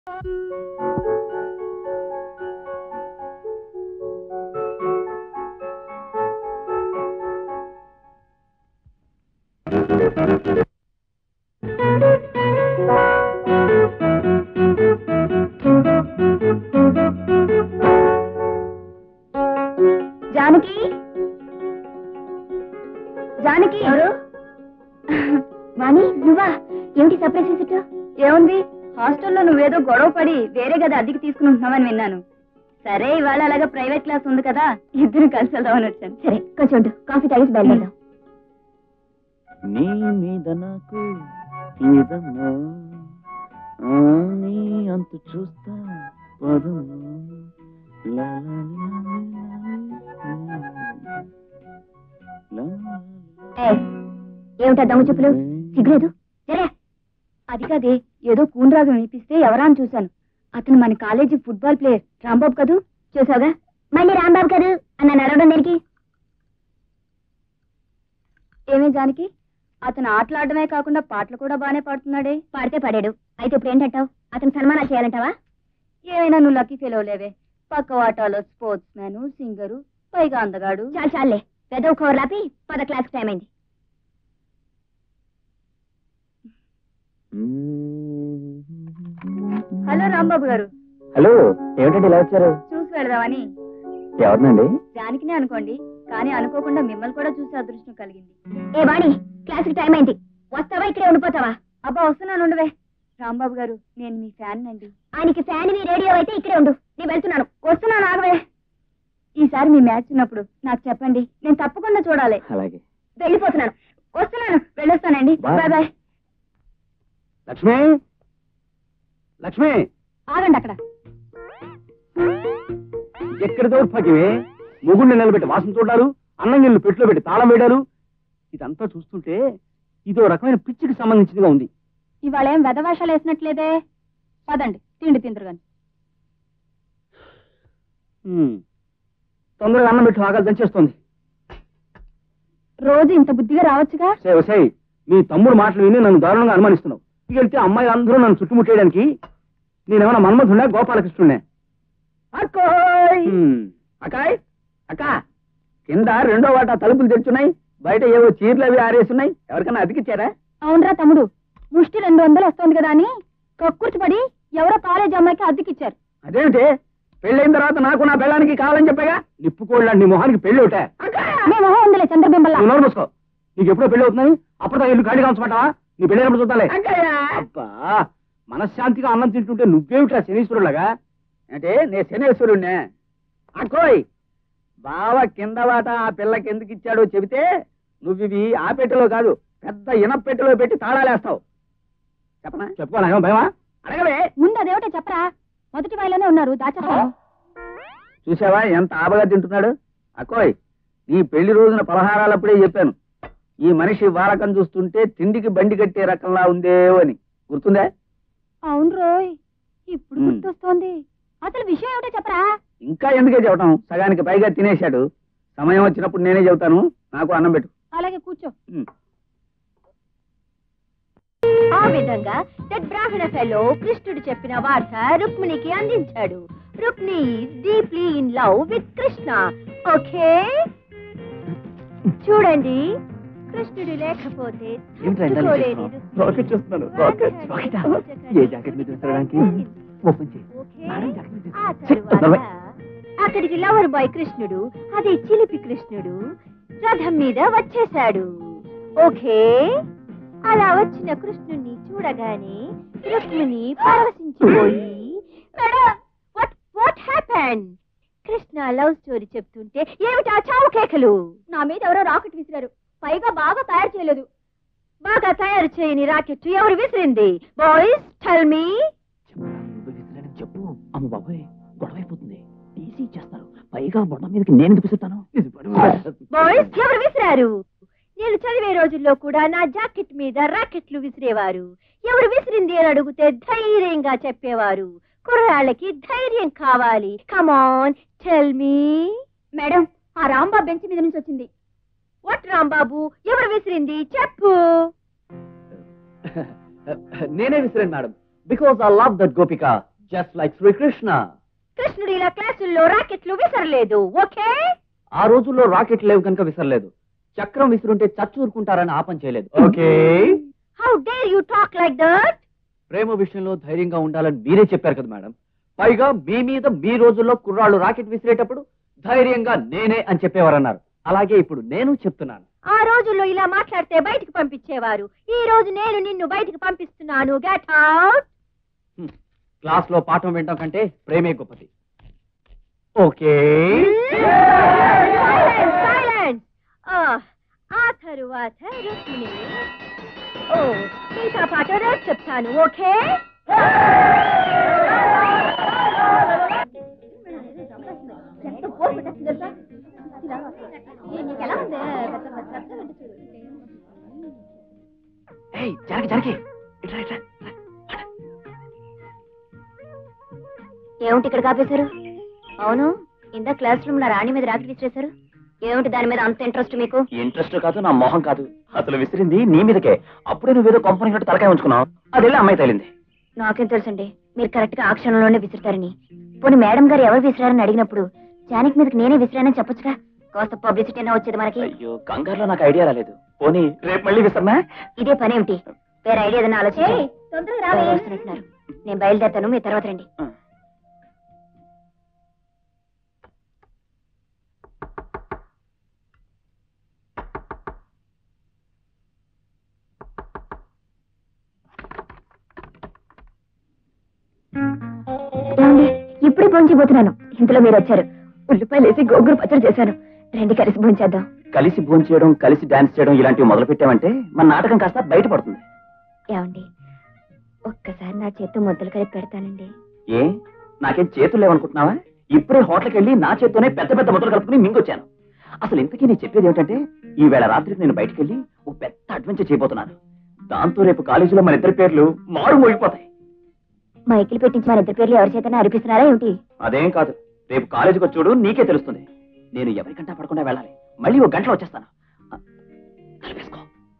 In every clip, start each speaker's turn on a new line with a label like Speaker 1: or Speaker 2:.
Speaker 1: జానకి జానకి ఎవరు వాణి నువ్వా ఏమిటి సర్ప్రైజ్ విజిట్ ఏముంది హాస్టల్లో నువ్వేదో గొడవ పడి వేరే గది అద్దెకి తీసుకుంటున్నావని విన్నాను సరే ఇవాళ అలాగా ప్రైవేట్ క్లాస్ ఉంది కదా ఇద్దరు కలిసి వెళ్దామని వచ్చాను సరే కొంచెం ఉండు. కాఫీ తాగేసి బయలుదేరదాం
Speaker 2: నీ మీద నాకు ఇదమ్మా ఆ, నీ అంతు చూస్తా పదము లా, లా, లా, లా, లా, లా.
Speaker 1: ఏయ్, ఏమిటా దమ్ము చెప్పులు సిగ్గులేదు సరే అది కాదే ఏదో కూనరాగం వినిపిస్తే ఎవరా అని చూశాను అతను మన కాలేజీ ఫుట్బాల్ ప్లేయర్ రాంబాబు కదూ చూసావుగా మళ్ళీ రాంబాబు కదూ అన్న నడవడం దానికి ఏమే జానకి అతను ఆటలాడమే కాకుండా పాటలు కూడా బాగానే పాడుతున్నాడే పాడితే పాడాడు అయితే ఇప్పుడు ఏంటంటావు అతను సన్మానాలు చేయాలంటావా ఏమైనా నువ్వు లక్కీ ఫెయిల్ అవ్వలేవే పక్క వాటాలో స్పోర్ట్స్ మ్యాన్ సింగరు పైగా అందగాడు చాలు చాలే పెద్ద కవర్ లాపి పద క్లాస్ టైం అయింది హలో రాంబాబు గారు
Speaker 2: హలో ఏమిటండి ఇలా వచ్చారు
Speaker 1: చూసి వెళదామని
Speaker 2: ఎవరినండి
Speaker 1: జానకినే అనుకోండి కానీ అనుకోకుండా మిమ్మల్ని కూడా చూసే అదృష్టం కలిగింది ఏ వాణి క్లాస్ టైం అయింది వస్తావా ఇక్కడే ఉండిపోతావా అబ్బా వస్తున్నాను ఉండవే రాంబాబు గారు నేను మీ ఫ్యాన్ అండి ఆయనకి ఫ్యాన్ నీ రేడియో అయితే ఇక్కడే ఉండు నేను వెళ్తున్నాను వస్తున్నాను ఆగవే ఈసారి మీ మ్యాచ్ ఉన్నప్పుడు నాకు చెప్పండి నేను తప్పకుండా చూడాలి
Speaker 2: అలాగే
Speaker 1: వెళ్ళిపోతున్నాను వస్తున్నాను వెళ్ళొస్తానండి
Speaker 2: Bye.
Speaker 1: Bye bye
Speaker 2: Lakshmi Lakshmi
Speaker 1: ఆగండి అక్కడ
Speaker 2: ఎక్కడ దౌర్భాగ్యమే మొగుడిని నిలబెట్టి వాసన చూడాలు అన్నం నీళ్ళు పెట్టులో పెట్టి తాళం వేయడాలు ఇదంతా చూస్తుంటే ఇదో రకమైన పిచ్చికి సంబంధించిందిగా ఉంది
Speaker 1: ఇవాళ ఏం వెధవేషాలు వేసినట్లేదే పదండి తిండి తిందరు గాని
Speaker 2: హ్మ్. తొందరగా అన్నం పెట్టి ఆకలి దంచేస్తోంది
Speaker 1: రోజు ఇంత బుద్ధిగా రావచ్చుగా
Speaker 2: సే సై మీ తమ్ముడు మాటలు విని నన్ను దారుణంగా అనుమానిస్తున్నావు ఇక వెళ్తే అమ్మాయి అందరూ నన్ను చుట్టుముట్టేయడానికి నేనేమన్నా మన్మధుడా గోపాలకృష్ణుడే అక్కోయ్ అకాయ్ అక్క కింద రెండో వాటా తలుపులు తెచ్చున్నాయి బయట ఏవో చీరలు అవి ఆరేస్తున్నాయి ఎవరికన్నా అతికిచ్చారా
Speaker 1: అవునరా తమ్ముడు ముష్టి రెండు వందలు వస్తుంది కదా అని కక్కుర్చిపడి ఎవరో కాలేజ్ అమ్మాయికి అద్దెకిచ్చారు
Speaker 2: అదేమిటి పెళ్ళైన తర్వాత నాకు నా పెళ్ళానికి కావాలని చెప్పగా నిప్పుకోళ్ళ నీ మొహానికి పెళ్ళి ఒకటే
Speaker 1: నీ మొహం ఉందిలే చంద్రబింబల్లా
Speaker 2: నువ్వు నోరు మూసుకో నీకు ఎప్పుడో పెళ్ళి అవుతుందని అప్పుడు ఇల్లు ఖాళీగా ఉంచమంటావా నీ పెళ్ళైనప్పుడు చూద్దాలే అబ్బా మనశ్శాంతిగా అన్నం తింటుంటే నువ్వేమిట్రా శనీశ్వరులాగా అంటే నే శనేశ్వరుణ్ణే అక్కోయ్ బావ కింద వాట ఆ పిల్లకి ఎందుకు ఇచ్చాడో చెబితే నువ్వు ఇవి ఆ పెట్టెలో కాదు పెద్ద ఇనప పెట్టెలో పెట్టి తాళాలేస్తావు చెప్పనా చెప్పుకోనా భయమా అడగవే
Speaker 1: ముందు అదేమిటో చెప్పరా మొదటి వాయిలోనే ఉన్నారు దాచేస్తాను
Speaker 2: చూసావా ఎంత ఆబగా తింటున్నాడు అక్కోయ్ నీ పెళ్లి రోజున పలహారాలప్పుడే చెప్పాను ఈ మనిషి వాలకం చూస్తుంటే తిండికి బండి కట్టే రకంలా ఉందే అని గుర్తుందా
Speaker 1: అవును రోయ్ ఇప్పుడు
Speaker 2: మ్.
Speaker 1: గుర్తొస్తోంది అసలు విషయం ఏమిటో చెప్పరా
Speaker 2: ఇంకా ఎందుకే చెప్పడం సగానికి పైగా తినేశాడు సమయం వచ్చినప్పుడు నేనే చెబుతాను నాకు అన్నం పెట్టు
Speaker 1: అలాగే కూర్చో
Speaker 2: ఉమ్.
Speaker 1: ఆ విధంగా దట్ బ్రాహ్మణ ఫెలో కృష్ణుడు చెప్పిన వార్త రుక్మిణికి అందించాడు Rukmini deeply in love with Krishna okay చూడండి కృష్ణుడు లేకపోతే
Speaker 2: ఏమిట్రా ఇందాక
Speaker 1: తట్టుకోలేని
Speaker 2: చేస్తున్నావు? రాకెట్ చేస్తున్నాను. రాకెట్. రాకెటా? ఏ జాకెట్ మీద తీసుకురావడానికి? ఓపెన్ చేయి.
Speaker 1: ఓకే.
Speaker 2: మేడం జాకెట్ మీద
Speaker 1: ఆ
Speaker 2: తీసుకురా. ఛీ,
Speaker 1: తరువాత
Speaker 2: నడవే.
Speaker 1: అక్కడికి లవర్ బాయ్ కృష్ణుడు అదే చిలిపి కృష్ణుడు రథం మీద వచ్చేశాడు ఓకే అలా వచ్చిన కృష్ణుణ్ణి చూడగానే రుక్మిణి పరవశించిపోయి madam what what happen Krishna love story చెప్తుంటే ఏమిటా చావు కేకలు నా మీద ఎవరో రాకెట్ విసిరారు పైగా బాగా తయారు చేయలేదు బాగా తయారు చేయని రాకెట్ ఎవరు విసిరింది బాయ్స్ టెల్ మీ
Speaker 2: నువ్వు విసిరానని చెప్పు అమ్మ బాబాయ్ గొడవ అయిపోతుంది టీసీ ఇచ్చేస్తారు పైగా బొండ మీదకి నేను ఎందుకు విసురుతాను
Speaker 1: బాయ్స్ ఎవరు విసిరారు నేను చదివే రోజుల్లో కూడా నా జాకెట్ మీద రాకెట్లు విసిరేవారు ఎవరు విసిరింది అని అడిగితే ధైర్యంగా చెప్పేవారు కుర్రాళ్ళకి ధైర్యం కావాలి కమాన్ టెల్ మీ మేడం ఆ రాంబాబు బెంచ్ మీద నుంచి వచ్చింది వాట్ రాంబాబు ఎవరు విసిరింది చెప్పు
Speaker 2: నేనే విసిరాను madam because I love that Gopika just like Srikrishna
Speaker 1: కృష్ణుడు ఇలా క్లాసుల్లో రాకెట్లు విసరలేదు ఓకే
Speaker 2: ఆ రోజుల్లో రాకెట్ లేవు కనుక విసరలేదు చక్రం విసురుంటే చచ్చూరుకుంటారని ఆపం చేయలేదు okay
Speaker 1: how dare you talk like that
Speaker 2: ప్రేమ విషయంలో ధైర్యంగా ఉండాలని మీరే చెప్పారు కదా మేడం పైగా మీ మీద మీ రోజుల్లో కుర్రాళ్ళు రాకెట్ విసిరేటప్పుడు ధైర్యంగా నేనే అని చెప్పేవారన్నారు అలాగే ఇప్పుడు నేను చెప్తున్నాను
Speaker 1: ఆ రోజుల్లో ఇలా మాట్లాడితే బయటికి పంపించేవారు ఈ రోజు నేను నిన్ను బయటికి పంపిస్తున్నాను గెట్ అవుట్
Speaker 2: క్లాస్ లో పాఠం వినడం కంటే ప్రేమే గొప్పది ఓకే
Speaker 1: సైలెన్స్ ఆ తరువాత రుక్మిణి ఓ మిగతా పాట రేపు చెప్తాను ఓకే
Speaker 2: ఏయ్ జరగ జరగే ఇట్రా ఇట్రా
Speaker 1: ఏమిటి ఇక్కడ కాపేశారు అవును ఇందా క్లాస్ రూమ్ లో రాణి మీద రాకెట్ విసిరేశారు ఏమిటి దాని మీద అంత ఇంట్రెస్ట్ మీకు
Speaker 2: ఇంట్రెస్ట్ కాదు నా మొహం కాదు అసలు విసిరింది నీ మీదకే అప్పుడే నువ్వేదో కంపెనీ గట్టు తలకాయ ఉంచుకున్నావు అది వెళ్ళి అమ్మాయి తేలింది
Speaker 1: నాకేం తెలుసండి మీరు కరెక్ట్ గా ఆ క్షణంలోనే విసురుతారని పోనీ మేడం గారు ఎవరు విసిరారని అడిగినప్పుడు జానకి మీదకి నేనే విసిరానని చెప్పొచ్చుగా కాస్త పబ్లిసిటీ అయినా వచ్చేది మనకి
Speaker 2: అయ్యో కంగారులో నాకు ఐడియా రాలేదు పోనీ రేపు మళ్ళీ విసరనా
Speaker 1: ఇదే పని ఏమిటి వేరే ఐడియా ఏదైనా ఆలోచించండి ఎవరో వస్తున్నట్టున్నారు. నేను బయలుదేరుతాను మీ తర్వాత రండి ఏమండి ఇప్పుడే పోంచిపోతున్నాను ఇంతలో మీరు వచ్చారు ఉల్లిపాయలు వేసి గోంగూర పచ్చడి చేశాను రండి కలిసి భోంచేద్దాం
Speaker 2: కలిసి భోజనం చేయడం కలిసి డాన్స్ చేయడం ఇలాంటివి మొదలు పెట్టామంటే మన నాటకం కాస్త బయటపడుతుంది
Speaker 1: ఏమండి ఒక్కసారి నా చేత్తో ముద్దలు కలిపి పెడతానండి
Speaker 2: ఏ నాకేం చేతులు లేవనుకుంటున్నావా ఇప్పుడే హోటల్కి వెళ్ళి నా చేత్తోనే పెద్ద పెద్ద ముద్దలు కలుపుకుని మింగొచ్చాను అసలు ఇంతకీ నేను చెప్పేది ఏమిటంటే ఈ వేళ రాత్రికి నేను బయటికి వెళ్ళి ఓ పెద్ద అడ్వెంచర్ చేయబోతున్నాను దాంతో రేపు కాలేజీలో మన ఇద్దరి పేర్లు మారు మోగిపోతాయి
Speaker 1: మైకిల్ పెట్టించి మన ఇద్దరి పేర్లు ఎవరి చేతనే అరిపిస్తున్నారా ఏమిటి
Speaker 2: అదేం కాదు రేపు కాలేజీకి వచ్చి చూడు నీకే తెలుస్తుంది నేను ఎవరికంటా పడకుండా వెళ్ళాలి మళ్ళీ ఒక గంటలో వచ్చేస్తాను ఆ, కలిపేసుకో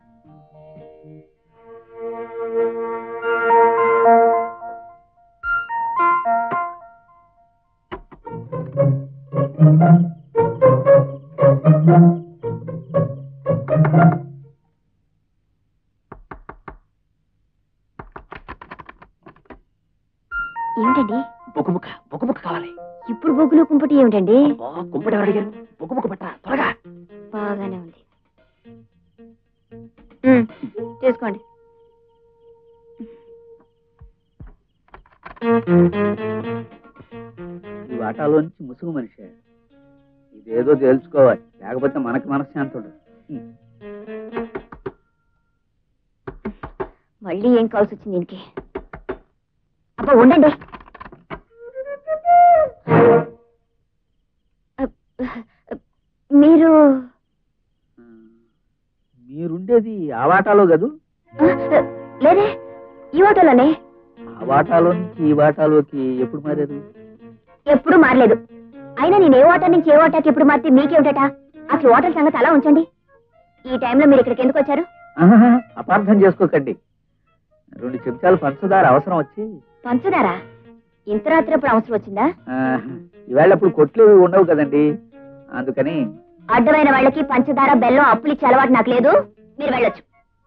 Speaker 1: ఏమిటండి
Speaker 2: బొగ్గు ముక్క బొగ్గు ముక్క కావాలి
Speaker 1: ఇప్పుడు బొగ్గులు కుంపటి ఏమిటండి
Speaker 2: అబ్బా, కుంపటి ఎవరు అడిగారు బొగ్గు ముక్క పట్టరా త్వరగా
Speaker 1: బాగానే ఉంది ఉమ్, తీసుకోండి
Speaker 3: ఈ వాటాలో నుంచి ముసుగు మనిషి ఇదేదో తెలుసుకోవాలి లేకపోతే మనకి మనశ్శాంతి ఉండదు
Speaker 1: మళ్ళీ ఏం కావాల్సి వచ్చింది దీనికి అబ్బా ఉండండి అబ్, అబ్, మీరు
Speaker 3: ఆ, మీరుండేది ఆ వాటాలో కదూ
Speaker 1: ఆ, లేదే ఈ ఆటోలోనే
Speaker 3: ఆ వాటాలో నుంచి ఈ వాటాలోకి ఎప్పుడు మారారు
Speaker 1: ఎప్పుడు మారలేదు అయినా నేను ఏ ఓటర్ నుంచి ఏ ఓటర్కి ఎప్పుడు మారితే మీకేమిటట అసలు ఓటర్ సంగతి అలా ఉంచండి ఈ టైంలో మీరు ఇక్కడికి ఎందుకు వచ్చారు
Speaker 3: ఆహాహా, అపార్థం చేసుకోకండి రెండు చెంచాలు పంచదార అవసరం వచ్చి
Speaker 1: పంచదారా ఇంత రాత్రి అప్పుడు అవసరం వచ్చిందా
Speaker 3: ఆ, ఈవేళ ఇప్పుడు కొట్లు ఇవి ఉండవు కదండి అందుకని
Speaker 1: అడ్డమైన వాళ్ళకి పంచదార బెల్లం అప్పులు ఇచ్చే అలవాటు నాకు లేదు మీరు వెళ్ళొచ్చు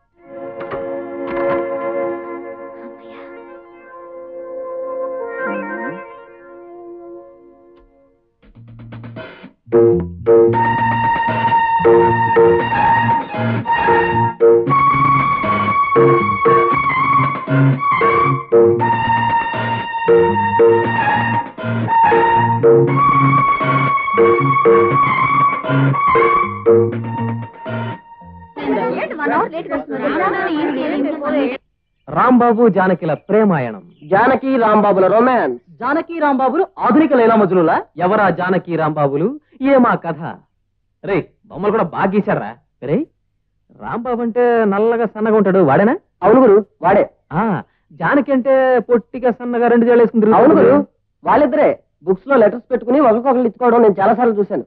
Speaker 4: రాంబాబు జానకిల ప్రేమాయణం జానకి రాంబాబుల రొమాన్స్ జానకి రాంబాబులు ఆధునిక లీలామజులులా ఎవరా జానకి రాంబాబులు ఏమా కథ రే బొమ్మలు కూడా బాగా గీశారా రే రాంబాబు అంటే నల్లగా సన్నగా ఉంటాడు వాడేనా అవును గురు వాడే ఆ జానకి అంటే పొట్టిగా సన్నగా రెండు జేళ్ళు వేసుకుని అవును గురు వాళ్ళిద్దరే బుక్స్ లో లెటర్స్ పెట్టుకుని ఒకరికొకరు ఇచ్చుకోవడం నేను చాలా సార్లు చూశాను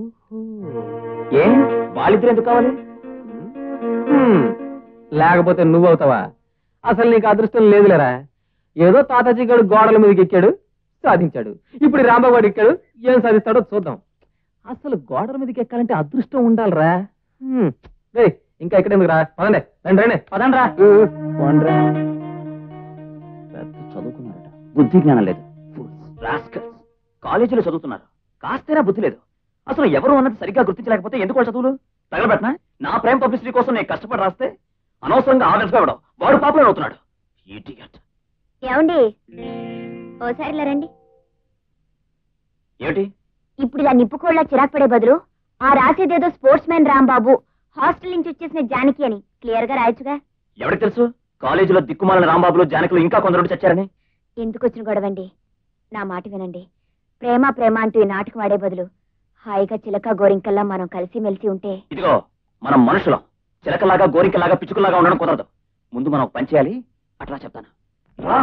Speaker 2: ఏ వాళ్ళిద్దరు ఎందుకు కావాలి
Speaker 4: హ్మ్. లేకపోతే నువ్వు అవుతావా అసలు నీకు అదృష్టం లేదులేరా ఏదో తాతాజీ గడు గోడల మీదకి ఎక్కాడు సాధించాడు ఇప్పుడు ఈ రాంబాబు గారు ఎక్కాడు ఏం సాధిస్తాడో చూద్దాం అసలు గోడల మీదకి ఎక్కాలంటే అదృష్టం ఉండాలిరా హ్మ్. రేయ్, ఇంకా ఇక్కడ ఎందుకు రా పదండి రండి రండి
Speaker 2: పదండి రా పెద్ద చదువుకున్నారట బుద్ధి జ్ఞానం లేదు రాస్కల్స్ కాలేజీలో చదువుతున్నారు కాస్తేనా బుద్ధి లేదు అసలు ఎవరు అన్నది సరిగ్గా గుర్తించలేకపోతే ఎందుకు వాళ్ళ చదువులు తగలబెట్టనా నా ప్రేమ పబ్లిసిటీ కోసం నేను కష్టపడి రాస్తే అనవసరంగా ఆదర్శగా ఇవ్వడం వాడు పాపులర్ అవుతున్నాడు Idiot.
Speaker 1: ఏమండి ఓసారి ఇలా రండి
Speaker 2: ఏమిటి
Speaker 1: ఇప్పుడు ఇలా నిప్పుకోళ్ళ చిరాకు పడే బదులు ఆ రాసేదేదో స్పోర్ట్స్ మ్యాన్ రాంబాబు హాస్టల్ నుంచి వచ్చేసిన జానకి అని క్లియర్ గా రాయొచ్చుగా
Speaker 2: ఎవరికి తెలుసు కాలేజీలో దిక్కుమాలిన రాంబాబులు జానకులు ఇంకా కొందరు చచ్చారని
Speaker 1: ఎందుకు వచ్చిన గొడవండి నా మాట వినండి ప్రేమ ప్రేమ అంటూ ఈ నాటకం ఆడే బదులు హాయిగా చిలక గోరింకల్లా మనం కలిసి మెలిసి ఉంటే
Speaker 2: ఇదిగో మనం మనుషులం చిలకలాగా గోరికలాగా పిచ్చుకలాగా ఉండడం కుదరదు ముందు మనం ఒక పని చేయాలి అట్లా చెప్తాను రా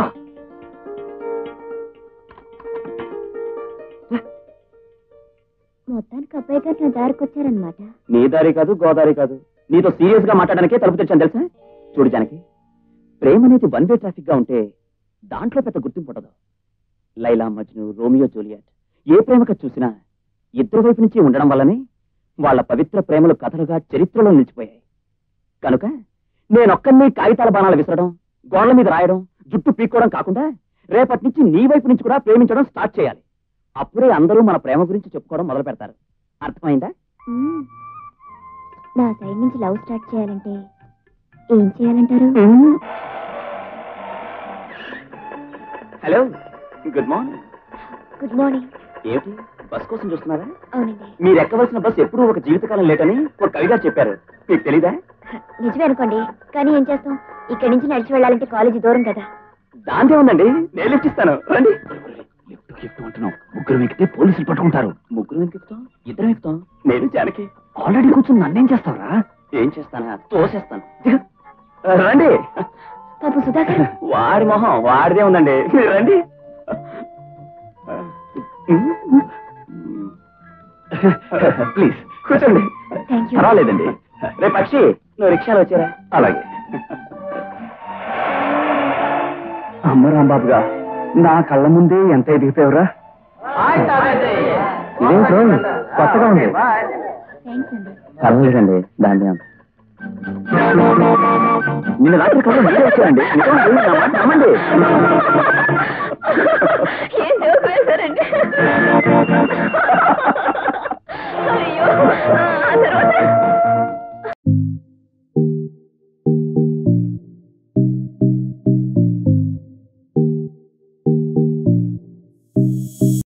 Speaker 1: మొత్తానికి అబ్బాయి గారు నా దారికి వచ్చారనమాట
Speaker 2: నీ దారి కాదు గోదారి కాదు నీతో సీరియస్ గా మాట్లాడడానికే తలుపు తెచ్చాను తెలుసా చూడు జానకి ప్రేమ అనేది వన్ వే ట్రాఫిక్ గా ఉంటే దాంట్లో పెద్ద గుర్తింపు ఉండదు లైలా మజ్ను రోమియో జూలియట్ ఏ ప్రేమక చూసినా ఇద్దరు వైపు నుంచి ఉండడం వల్లనే వాళ్ళ పవిత్ర ప్రేమలు కథలుగా చరిత్రలో నిలిచిపోయాయి కనుక నేనొక్కడిని కాగితాల బాణాలు విసరడం గోడల మీద రాయడం జుట్టు పీక్కోవడం కాకుండా రేపటి నుంచి నీ వైపు నుంచి కూడా ప్రేమించడం స్టార్ట్ చేయాలి అప్పుడే అందరూ మన ప్రేమ గురించి చెప్పుకోవడం మొదలు పెడతారు అర్థమైందా
Speaker 1: మ్మ్. నా సైడ్ నుంచి లవ్ స్టార్ట్ చేయాలంటే ఏం చేయాలంటారు
Speaker 2: hello good morning
Speaker 1: good morning
Speaker 2: ఏమిటి బస్ కోసం చూస్తున్నారా
Speaker 1: అవునండి
Speaker 2: మీరు ఎక్కవలసిన బస్ ఎప్పుడూ ఒక జీవితకాలం లేటని ఒక కవిగా చెప్పారు మీకు తెలీదా
Speaker 1: నిజమే అనుకోండి కానీ ఏం చేస్తాం ఇక్కడి నుంచి నడిచి వెళ్ళాలంటే కాలేజీ దూరం కదా
Speaker 2: దాంతే ఉందండి నేను లిఫ్ట్ ఇస్తాను రండి లిఫ్ట్ లిఫ్ట్ అంటున్నాం ముగ్గురు ఎక్కితే పోలీసులు పట్టుకుంటారు ముగ్గురు ఎందుకు ఎక్కుతాం ఇద్దరం ఎక్కుతాం నేను జానకి ఆల్రెడీ కూర్చుని నన్నేం చేస్తావరా ఏం చేస్తానా తోసేస్తాను దిగు. రండి
Speaker 1: పాపం సుధాకర్
Speaker 2: వాడి మొహం వాడిదే ఉందండి మీరు రండి ప్లీజ్ కూర్చోండి
Speaker 1: థ్యాంక్ యూ
Speaker 2: పర్వాలేదండి రేపు పక్షి నువ్వు రిక్షాలో వచ్చారా అలాగే అమ్మ రాంబాబుగా నా కళ్ళ ముందే ఎంత ఎదిగిపోయావురా ఇదేంట్రో కొత్తగా ఉంది
Speaker 1: థ్యాంక్స్ అండి
Speaker 2: పర్వాలేదండి దాన్ని నిన్న రాత్రి కళ్ళు మీరే వచ్చారండి నిజమండి, నా మాట నమ్మండి